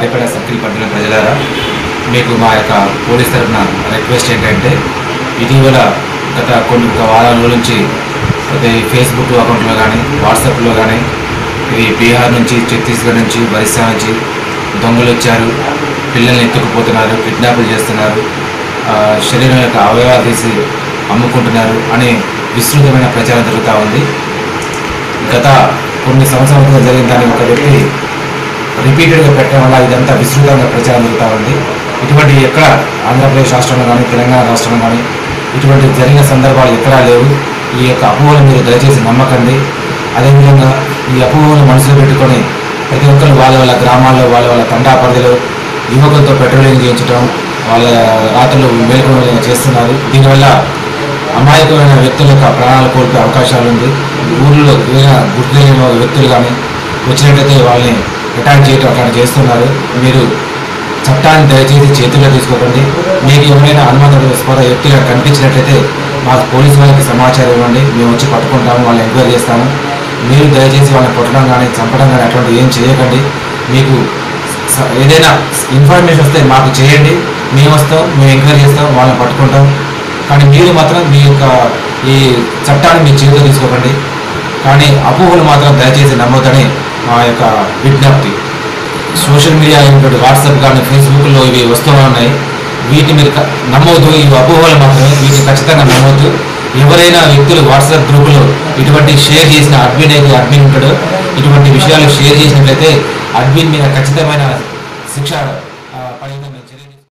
ఆదిపేట circle పట్టిన ప్రజలారా మీకు మా యొక్క పోలీస్ తరఫున రిక్వెస్ట్ ఏంటంటే ఇటీవల గత కొన్ని ఒక వారాల రోజుల నుంచి అయితే ఈ ఫేస్బుక్ అకౌంట్లో కానీ వాట్సాప్లో కానీ ఇది బీహార్ నుంచి ఛత్తీస్గఢ్ నుంచి ఒరిస్సా నుంచి దొంగలు వచ్చారు పిల్లల్ని ఎత్తుకుపోతున్నారు కిడ్నాపులు చేస్తున్నారు ఆ, శరీరం యొక్క అవయవాలు తీసి అమ్ముకుంటున్నారు అని విస్తృతమైన ప్రచారం జరుగుతూ ఉంది గత కొన్ని సంవత్సరాలుగా జరిగిన దాన్ని ఒక వ్యక్తి రిపీటెడ్గా పెట్టడం వల్ల ఇదంతా విస్తృతంగా ప్రచారం జరుగుతూ ఉంది ఇటువంటి ఎక్కడ ఆంధ్రప్రదేశ్ రాష్ట్రంలో కానీ తెలంగాణ రాష్ట్రంలో కానీ ఇటువంటి జరిగిన సందర్భాలు ఎక్కడా లేవు ఈ యొక్క అపోహలు మీరు దయచేసి నమ్మకండి అదేవిధంగా ఈ అపోహలు మనసులో పెట్టుకొని ప్రతి ఒక్కరు వాళ్ళ వాళ్ళ గ్రామాల్లో వాళ్ళ వాళ్ళ తండా పరిధిలో యువకులతో పెట్రోలింగ్ చేయించడం వాళ్ళ రాత్రులు మేల్కొని చేస్తున్నారు దీనివల్ల అమాయకమైన వ్యక్తుల యొక్క ప్రాణాలు కోల్పోయే అవకాశాలు ఉంది ఊళ్ళో ఏదైనా గుర్తు లేని వ్యక్తులు కానీ వచ్చినట్టయితే వాళ్ళని అటాక్ చేయటం అట్లా చేస్తున్నారు మీరు చట్టాన్ని దయచేసి చేతుల్లో తీసుకోకండి మీకు ఎవరైనా అనుమానాస్పద వ్యక్తులు కనిపించినట్లయితే మాకు పోలీసు వాళ్ళకి సమాచారం ఇవ్వండి మేము వచ్చి పట్టుకుంటాము వాళ్ళని ఎంక్వైరీ చేస్తాము మీరు దయచేసి వాళ్ళని కొట్టడం కానీ చంపడం కానీ అటువంటి ఏం చేయకండి మీకు స- ఏదైనా ఇన్ఫర్మేషన్ వస్తే మాకు చేయండి మేము వస్తాం మేము ఎంక్వైరీ చేస్తాం వాళ్ళని పట్టుకుంటాం కానీ మీరు మాత్రం మీ యొక్క ఈ చట్టాన్ని మీ చేతిలో తీసుకోకండి కానీ అపోహలు మాత్రం దయచేసి నమ్మొద్దని మా యొక్క విజ్ఞప్తి సోషల్ మీడియా అయినటువంటి వాట్సాప్ కానీ ఫేస్బుక్లో ఇవి వస్తూ ఉన్నాయి వీటిని మీరు క- నమ్మవద్దు ఇవి అపోహలు మాత్రమే వీటిని ఖచ్చితంగా నమ్మవద్దు ఎవరైనా వ్యక్తులు వాట్సాప్ గ్రూపులో ఇటువంటి షేర్ చేసిన అడ్మిన్ అయితే అడ్మిన్ ఉంటాడో ఇటువంటి విషయాలు షేర్ చేసినట్లయితే అడ్మిన్ మీద ఖచ్చితమైన శిక్ష